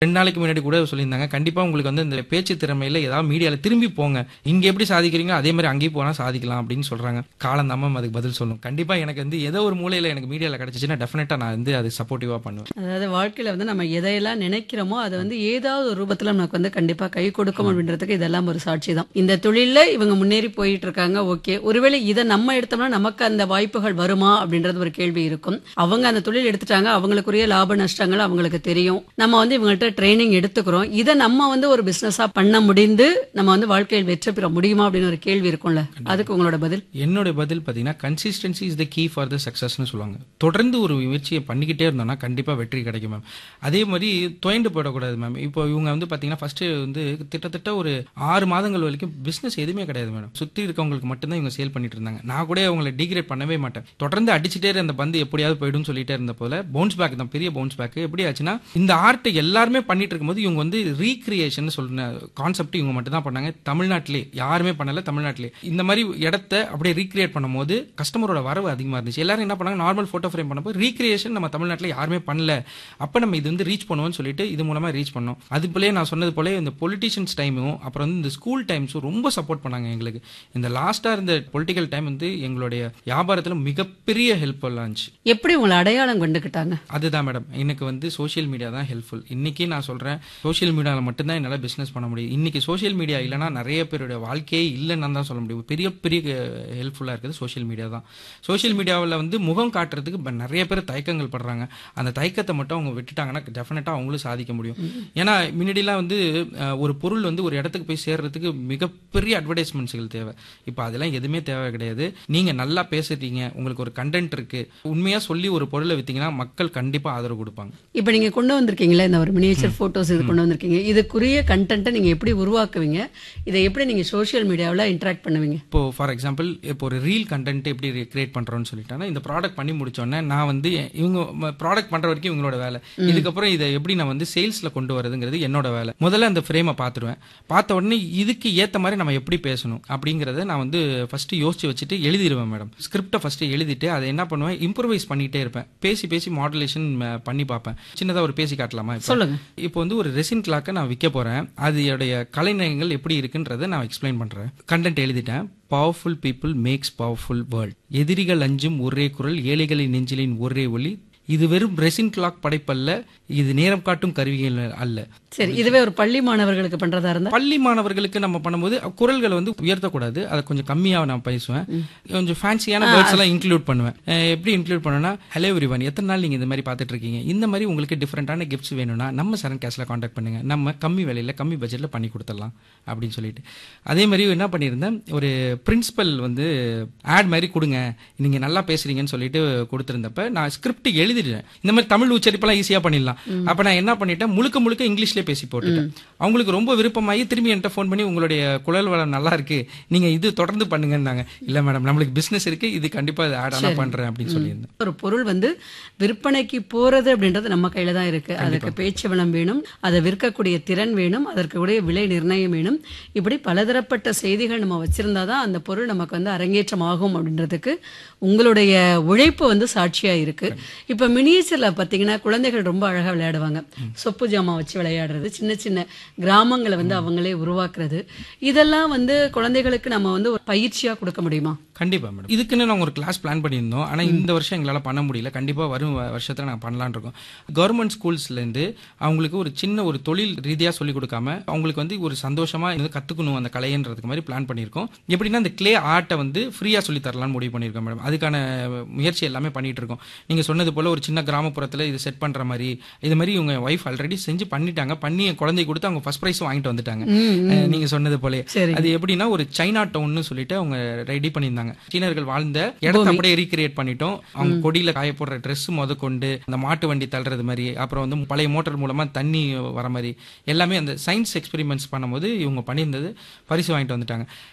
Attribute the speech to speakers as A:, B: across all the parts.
A: ரெண்டு நாளைக்கு முன்னாடி கூட சொல்லியிருந்தாங்க கண்டிப்பா உங்களுக்கு வந்து இந்த பேச்சு திறமையில ஏதாவது மீடியால திரும்பி போங்க இங்க எப்படி சாதிக்கிறீங்களோ அதே மாதிரி அங்கேயும் போனா சாதிக்கலாம் அப்படின்னு சொல்றாங்க காலம் தான் அதுக்கு பதில் சொல்லும் கண்டிப்பா எனக்கு வந்து ஏதோ ஒரு மூலையில எனக்கு மீடியால கிடைச்சிச்சுன்னா டெஃபினட்டா நான் வந்து அது சப்போர்ட்டிவா பண்ணுவேன்
B: அதாவது வாழ்க்கையில வந்து நம்ம எதையெல்லாம் நினைக்கிறோமோ அது வந்து ஏதாவது ஒரு ரூபத்துல நமக்கு வந்து கண்டிப்பா கை கொடுக்கும் அப்படின்றதுக்கு இதெல்லாம் ஒரு சாட்சி தான் இந்த தொழில்ல இவங்க முன்னேறி போயிட்டு இருக்காங்க ஓகே ஒருவேளை இதை நம்ம எடுத்தோம்னா நமக்கு அந்த வாய்ப்புகள் வருமா அப்படின்றது ஒரு கேள்வி இருக்கும் அவங்க அந்த தொழில் எடுத்துட்டாங்க அவங்களுக்குரிய லாப நஷ்டங்கள் அவங்களுக்கு தெரியும் நம்ம வந்து இவங்கள்ட்ட ட்ரைனிங் எடுத்துக்கிறோம் இதை நம்ம வந்து ஒரு பிசினஸா பண்ண முடிந்து நம்ம வந்து வாழ்க்கையில் வெற்றி பெற முடியுமா அப்படின்னு ஒரு கேள்வி இருக்கும்ல அதுக்கு உங்களோட பதில்
A: என்னோட பதில் பார்த்தீங்கன்னா consistency is the key for the சக்ஸஸ்னு சொல்லுவாங்க தொடர்ந்து ஒரு முயற்சியை பண்ணிக்கிட்டே இருந்தோம்னா கண்டிப்பாக வெற்றி கிடைக்கும் மேம் அதே மாதிரி துவண்டு போயிடக்கூடாது மேம் இப்போ இவங்க வந்து பார்த்தீங்கன்னா ஃபர்ஸ்ட் வந்து கிட்டத்தட்ட ஒரு ஆறு மாதங்கள் வரைக்கும் பிஸ்னஸ் எதுவுமே கிடையாது மேடம் சுற்றி இருக்கவங்களுக்கு மட்டும்தான் இவங்க சேல் பண்ணிட்டு இருந்தாங்க நான் கூட அவங்களை டிகிரேட் பண்ணவே மாட்டேன் தொடர்ந்து அடிச்சுட்டே இருந்த பந்து எப்படியாவது போயிடும் சொல்லிட்டே இருந்த போல பவுன்ஸ் பேக் தான் பெரிய பவுன்ஸ் பேக் எப்படி ஆச்சுன்னா இந்த ஆர்ட்டை எல்லாருமே பண்ணிட்டு இருக்கும்போது இவங்க வந்து ரீக்ரியேஷன் சொல்ற கான்செப்ட் இவங்க மட்டும் தான் பண்ணாங்க தமிழ்நாட்டிலே யாருமே பண்ணல தமிழ்நாட்டிலே இந்த மாதிரி இடத்த அப்படியே ரீக்ரியேட் பண்ணும்போது கஸ்டமரோட வரவு அதிகமா இருந்துச்சு எல்லாரும் என்ன பண்ணாங்க நார்மல் போட்டோ ஃப்ரேம் பண்ணப்போ ரீக்ரியேஷன் நம்ம தமிழ்நாட்டில் யாருமே பண்ணல அப்ப நம்ம இது வந்து ரீச் பண்ணுவோம்னு சொல்லிட்டு இது மூலமா ரீச் பண்ணோம் அது போலயே நான் சொன்னது போல இந்த பொலிட்டிஷியன்ஸ் டைமும் அப்புறம் வந்து இந்த ஸ்கூல் டைம்ஸும் ரொம்ப சப்போர்ட் பண்ணாங்க எங்களுக்கு இந்த லாஸ்டா இருந்த பொலிட்டிக்கல் டைம் வந்து எங்களுடைய வியாபாரத்துல மிகப்பெரிய ஹெல்ப்ஃபுல்லாக இருந்துச்சு
B: எப்படி உங்களை அடையாளம் கண்டுக்கிட்டாங்க
A: அதுதான் மேடம் எனக்கு வந்து சோஷியல் மீடியா தான் ஹெல்ப்ஃபுல் இன்னைக்கு நான் சொல்றேன் சோஷியல் மீடியாவில் மட்டும்தான் என்னால் பிஸ்னஸ் பண்ண முடியும் இன்னைக்கு சோஷியல் மீடியா இல்லைன்னா நிறைய பேருடைய வாழ்க்கையே இல்லைன்னு தான் சொல்ல முடியும் பெரிய பெரிய ஹெல்ப்ஃபுல்லாக இருக்குது சோஷியல் மீடியா தான் சோஷியல் மீடியாவில் வந்து முகம் காட்டுறதுக்கு இப்ப நிறைய பேர் தயக்கங்கள் படுறாங்க அந்த தயக்கத்தை மட்டும் அவங்க விட்டுட்டாங்கன்னா டெஃபினட்டாக அவங்களும் சாதிக்க முடியும் ஏன்னா முன்னாடிலாம் வந்து அஹ், ஒரு பொருள் வந்து ஒரு இடத்துக்கு போய் சேர்றதுக்கு மிகப்பெரிய அட்வர்டைஸ்மெண்ட்ஸ்கள் தேவை இப்போ அதெல்லாம் எதுவுமே தேவை கிடையாது நீங்க நல்லா பேசுறீங்க உங்களுக்கு ஒரு கண்டென்ட் இருக்கு உண்மையா சொல்லி ஒரு பொருளை வித்தீங்கன்னா மக்கள் கண்டிப்பா ஆதரவு கொடுப்பாங்க
B: இப்ப நீங்க கொண்டு வந்திருக்கீங்களா இந்த ஒரு மினியேச்சர் போட்டோஸ் இது கொண்டு வந்திருக்கீங்க இதுக்குரிய கண்டென்ட்டை நீங்க எப்படி உருவாக்குவீங்க இதை எப்படி நீங்க சோஷியல் மீடியாவில் இன்டராக்ட் பண்ணுவீங்க
A: இப்போ ஃபார் எக்ஸாம்பிள் இப்போ ஒரு ரீல் கண்டென்ட் எப்படி கிரியேட் பண்றோம்னு சொல்லிட்டாங்கன்னா இந்த ப்ராடக்ட் பண்ணி முடிச்சோடனே நான் வந்து இவங்க ப்ராடக்ட் பண்ற வரைக்கும் இவங்களோட வேலை இதுக்கப்புறம் இதை எப்படி நான் வந்து சேல்ஸ்ல கொண்டு வரதுங்கிறது என்னோட வேலை முதல்ல அந்த ஃப்ரேமை பார்த்துருவேன் பார்த்த உடனே இதுக்கு ஏத்த மாதிரி நம்ம எப்படி பேசணும் அப்படிங்கறத நான் வந்து ஃபர்ஸ்ட் யோசிச்சு வச்சுட்டு எழுதிடுவேன் மேடம் ஸ்கிரிப்டை ஃபர்ஸ்ட் எழுதிட்டு அதை என்ன பண்ணுவேன் இம்ப்ரவைஸ் பண்ணிட்டே இருப்பேன் பேசி பேசி மாடுலேஷன் பண்ணி பார்ப்பேன் சின்னதா ஒரு பேசி காட்டலாமா இப்போ?
B: சொல்லுங்க
A: இப்போ வந்து ஒரு ரெசின் கிளாக்கை நான் விற்க போறேன் அதோடைய கலைநயங்கள் எப்படி இருக்குன்றதை நான் எக்ஸ்பிளைன் பண்றேன் கண்டென்ட் எழுதிட்டேன் powerful people makes powerful world எதிரிகள் அஞ்சும் ஒரே குரல் ஏழைகளின் நெஞ்சிலின் ஒரே ஒளி இது வெறும் ரெசின் கிளாக் படைப்பல்ல இது நேரம் காட்டும் கருவிகள் அல்ல
B: சரி இதுவே ஒரு பள்ளி மாணவர்களுக்கு பண்றதா இருந்தா
A: பள்ளி மாணவர்களுக்கு நம்ம பண்ணும்போது குரல்களை வந்து உயர்த்தக்கூடாது அதை கொஞ்சம் கம்மியாக நான் பேசுவேன் கொஞ்சம் ஃபேன்சியான வேர்ட்ஸ் எல்லாம் இன்க்ளூட் பண்ணுவேன் அஹ் எப்படி இன்க்ளூட் பண்ணுவேன்னா ஹலோ எவ்ரிவன் எத்தனை நாள் நீங்க இந்த மாதிரி பார்த்துட்டு இருக்கீங்க இந்த மாதிரி உங்களுக்கு டிஃப்ரெண்டான கிஃப்ட்ஸ் வேணும்னா நம்ம சரண் கேஷ்ல காண்டாக்ட் பண்ணுங்க நம்ம கம்மி விலையில கம்மி பட்ஜெட்ல பண்ணி கொடுத்துடலாம் அப்படின்னு சொல்லிட்டு அதே மாதிரி என்ன பண்ணியிருந்தேன் ஒரு பிரின்சிபல் வந்து ஆட் மாதிரி கொடுங்க நீங்க நல்லா பேசுறீங்கன்னு சொல்லிட்டு கொடுத்திருந்தப்ப நான் ஸ்கிரிப்ட் எழுதிடுறேன் இந்த மாதிரி தமிழ் உச்சரிப்பெல்லாம் ஈஸியா பண்ணிடலாம் அப்ப நான் என்ன பண்ணிட்டேன் முழுக்க முழுக்க இங்கிலீஷ்ல பேசி போட்டுட்டேன் அவங்களுக்கு ரொம்ப விருப்பமாகி திரும்பி என்கிட்ட ஃபோன் பண்ணி உங்களுடைய குழல் வளம் நல்லா இருக்கு நீங்க இது தொடர்ந்து பண்ணுங்கன்னாங்க இல்ல மேடம் நம்மளுக்கு பிசினஸ் இருக்கு இது கண்டிப்பா ஆட் ஆனா பண்றேன் அப்படின்னு சொல்லியிருந்தேன்
B: ஒரு பொருள் வந்து விற்பனைக்கு போறது அப்படின்றது நம்ம கையில தான் இருக்கு அதுக்கு பேச்சு வளம் வேணும் அதை விற்கக்கூடிய திறன் வேணும் அதற்கு உடைய விலை நிர்ணயம் வேணும் இப்படி பலதரப்பட்ட செய்திகள் நம்ம வச்சிருந்தா தான் அந்த பொருள் நமக்கு வந்து அரங்கேற்றம் ஆகும் அப்படின்றதுக்கு உங்களுடைய உழைப்பு வந்து சாட்சியா இருக்கு இப்ப மினியேச்சர்ல பாத்தீங்கன்னா குழந்தைகள் ரொம்ப அழகா விளையாடுவாங்க சொப்பு ஜாமா வச்சு விளையாடுறது சின்ன சின்ன கிராமங்களை வந்து அவங்களே உருவாக்குறது இதெல்லாம் வந்து குழந்தைகளுக்கு நம்ம வந்து ஒரு பயிற்சியா கொடுக்க முடியுமா
A: கண்டிப்பா மேடம் இதுக்குன்னு நாங்க ஒரு கிளாஸ் பிளான் பண்ணியிருந்தோம் ஆனா இந்த வருஷம் எங்களால பண்ண முடியல கண்டிப்பா வரும் வ- வருஷத்துல நாங்க பண்ணலாம்னு இருக்கோம் கவர்மெண்ட் ஸ்கூல்ஸ்ல இருந்து அவங்களுக்கு ஒரு சின்ன ஒரு தொழில் ரீதியா சொல்லி கொடுக்காம அவங்களுக்கு வந்து ஒரு சந்தோஷமா இது கத்துக்கணும் அந்த கலைன்றதுக்கு மாதிரி பிளான் பண்ணியிருக்கோம் எப்படின்னா அந்த கிளே ஆர்ட்டை வந்து ஃப்ரீயா சொல்லி தரலாம்னு முடிவு பண்ணியிருக்கோம் மேடம் அதுக்கான முயற்சி எல்லாமே பண்ணிட்டு இருக்கோம் நீங்க சொன்னது போல ஒரு சின்ன கிராமப்புறத்துல இது செட் பண்ற மாதிரி இது மாதிரி இவங்க ஒய்ஃப் ஆல்ரெடி செஞ்சு பண்ணிட்டாங்க பண்ணி என் குழந்தை கொடுத்து அவங்க ஃபர்ஸ்ட் ப்ரைஸ் வாங்கிட்டு வந்துட்டாங்க அஹ் நீங்க சொன்னது போல
B: சரி
A: அது எப்படின்னா ஒரு சைனா டவுன்னு சொல்லிட்டு அவங்க ரெடி பண்ணியிருந்தாங்க சீனர்கள் வாழ்ந்த இடத்த அப்படியே ரீக்ரியேட் பண்ணிட்டோம் அவங்க கொடியில காய போடுற ட்ரெஸ் முத கொண்டு அந்த மாட்டு வண்டி தள்ளுறது மாதிரி அப்புறம் வந்து பழைய மோட்டார் மூலமா தண்ணி வர மாதிரி எல்லாமே அந்த சயின்ஸ் எக்ஸ்பெரிமெண்ட்ஸ் பண்ணும்போது இவங்க பண்ணியிருந்தது பரிசு வாங்கிட்டு வந்துட்டாங்க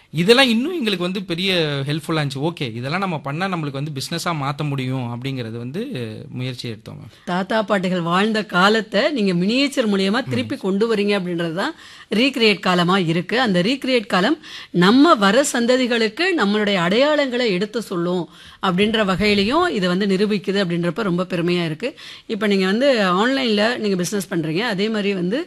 A: இதெல்லாம் இன்னும் எங்களுக்கு வந்து பெரிய ஹெல்ப்ஃபுல்லாக இருந்துச்சு ஓகே இதெல்லாம் நம்ம பண்ணால் நம்மளுக்கு வந்து பிஸ்னஸாக மாற்ற முடியும் அப்படிங்கிறது வந்து முயற்சி எடுத்தோம் மேம்
B: தாத்தா பாட்டிகள் வாழ்ந்த காலத்தை நீங்க மினியேச்சர் மூலியமா திருப்பி கொண்டு வரீங்க அப்படின்றது தான் ரீக்ரியேட் காலமா இருக்கு அந்த ரீக்ரியேட் காலம் நம்ம வர சந்ததிகளுக்கு நம்மளுடைய அடையாளங்களை எடுத்து சொல்லும் அப்படின்ற வகையிலையும் இதை வந்து நிரூபிக்குது அப்படின்றப்ப ரொம்ப பெருமையா இருக்கு இப்போ நீங்க வந்து ஆன்லைன்ல நீங்க பிசினஸ் பண்றீங்க அதே மாதிரி வந்து